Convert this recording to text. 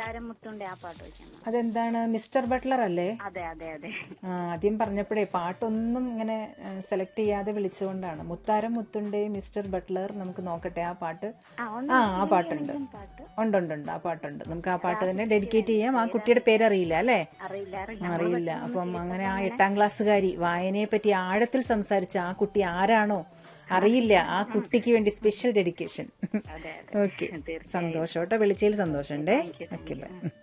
മുത്താരം മുത്തുണ്ട് ആ പാട്ട് വെക്കണം അതെന്താണ് മിസ്റ്റർ ബട്ട്ലർ അല്ലേ അതെ അതെ അതെ ആ, ആദ്യം പറഞ്ഞപ്പോഴേ പാട്ടൊന്നും ഇങ്ങനെ സെലക്ട് ചെയ്യാതെ വിളിച്ചുകൊണ്ടാണ് മുത്താരം മുത്തുണ്ടേ മിസ്റ്റർ ബട്ട്ലർ നമുക്ക് നോക്കട്ടെ ആ പാട്ട് ആ, ഒന്ന് ആ ആ പാട്ടുണ്ട് പാട്ട് ഉണ്ട് ഉണ്ട് ഉണ്ട് ആ പാട്ടുണ്ട് നമുക്ക് ആ പാട്ട് തന്നെ ഡെഡിക്കേറ്റ് ചെയ്യാം ആ കുട്ടിയുടെ പേരറിയില്ല അല്ലേ അറിയില്ല അറിയില്ല അറിയില്ല അപ്പം അങ്ങനെ ആ എട്ടാം ക്ലാസ്സുകാരി വായനയെ പറ്റി ആഴത്തിൽ സംസാരിച്ച ആ കുട്ടി ആരാണോ അറിയില്ല ആ കുട്ടിക്ക് വേണ്ടി സ്പെഷ്യൽ ഡെഡിക്കേഷൻ അതെ അതെ ഓക്കെ സന്തോഷം കേട്ടോ വിളിച്ചതിൽ സന്തോഷമുണ്ടേ ഓക്കെ ബൈ